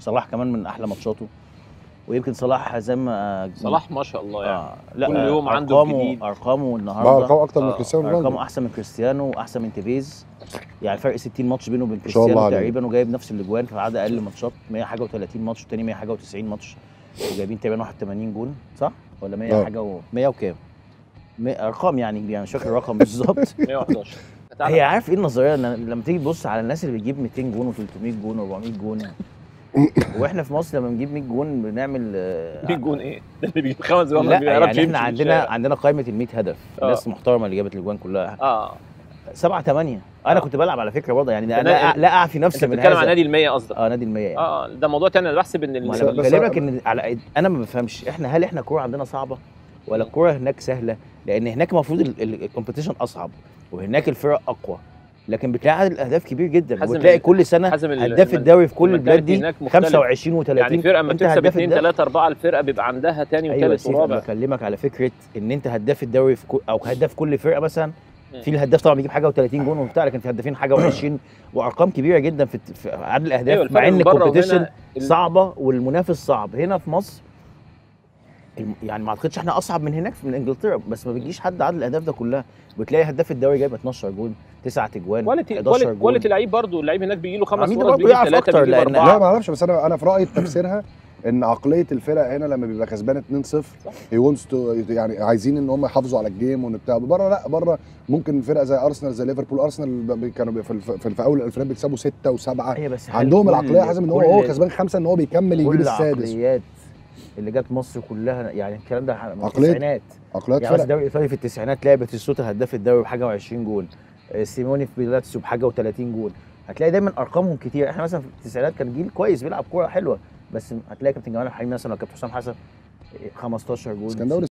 صلاح كمان من احلى ماتشاته ويمكن صلاح زي ما صلاح ما شاء الله يعني آه لا كل يوم عنده ارقامه جديد. ارقامه بقى النهارده ارقام اكتر من آه، كريستيانو ارقامه رونالدو احسن من كريستيانو واحسن من تيفيز يعني فرق 60 ماتش بينه وبين ما شاء الله كريستيانو عليه. تقريبا وجايب نفس الاجوان في عدد اقل ماتشات 100 حاجه و30 ماتش والتاني 100 حاجه و90 ماتش وجايبين تقريبا 81 جون صح ولا 100 آه. حاجه و 100 وكام 100 ارقام يعني يعني مش فاكر الرقم بالظبط 111 هي عارف ايه النظريه ان لما تيجي تبص على الناس اللي بتجيب 200 جون و300 جون و400 جون واحنا في مصر لما بنجيب 100 جون بنعمل آه، 100 جون ايه؟ ده اللي بيجيب خمس جون ما لا بيعرفش يعني يمشي احنا في عندنا الشارع. عندنا قائمه ال 100 هدف آه. الناس المحترمه اللي جابت الاجوان كلها اه سبعة ثمانية انا آه. كنت بلعب على فكره برضه يعني أنت لا, نا- لا, لا اعفي انت نفسي من بتتكلم عن هذا نادي ال 100 قصدك اه نادي المية يعني. اه ده موضوع تاني انا بحسب ان ما ال- انا بس- بكلمك ان على انا ما بفهمش احنا هل احنا الكوره عندنا صعبه ولا الكوره هناك سهله لان هناك المفروض الكومبيتيشن اصعب وهناك الفرق اقوى لكن بتلاقي عدد الاهداف كبير جدا حازم وتلاقي ال- كل سنه حازم ال- هداف الم- الدوري في كل البلاد دي المنتاليتي هناك مختلف. 25 و30 يعني فرقه اما انت تكسب هداف 2 الدوري. 3 4 الفرقه بيبقى عندها تاني ايوه وثالث بس انا ورابع بكلمك على فكره ان انت هداف الدوري في كل او هداف كل فرقه مثلا مم. في الهداف طبعا بيجيب حاجه و30 جون وبتاع لكن في هدافين حاجه و20 وارقام كبيره جدا في, في عدد الاهداف ايوه مع الفرق ان من بره الكومبيتيشن وهنا ال- صعبه والمنافس صعب هنا في مصر الم- يعني ما اعتقدش احنا اصعب من هناك من انجلترا بس ما بتجيش حد عدد الاهداف ده كلها بتلاقي هداف الدوري جايب 12 جون 9 اجوان كواليتي 11 كواليتي جون كواليتي لعيب برضه اللعيب هناك بيجي له خمس عميد فرص برضه بيجيب يعرف ثلاثه أكتر بيجيب لأن- لا اربعه ما اعرفش بس انا انا في رايي تفسيرها ان عقليه الفرق هنا لما بيبقى كسبان 2-0 هي وونتس تو يعني عايزين ان هم يحافظوا على الجيم وبتاع بره لا بره ممكن فرقه زي ارسنال زي ليفربول ارسنال ب- كانوا بي- في, الف- في, في اول الالفينات بيكسبوا 6 و7 هي بس هل عندهم كل- العقليه حازم ان هو كل- هو كسبان خمسه ان هو بيكمل يجيب كل السادس العقليات اللي جت مصر كلها يعني الكلام ده من عقلية التسعينات عقليات يعني مثلا فرق الدوري الايطالي في التسعينات لعبت السوتا هداف الدوري بحاجه و20 جول آه، سيموني في بيلاتسيو بحاجه و30 جول هتلاقي دايما ارقامهم كتير احنا مثلا في التسعينات كان جيل كويس بيلعب كوره حلوه بس هتلاقي كابتن جمال حليم مثلا ولا كابتن حسام حسن آه، 15 جول اسكندري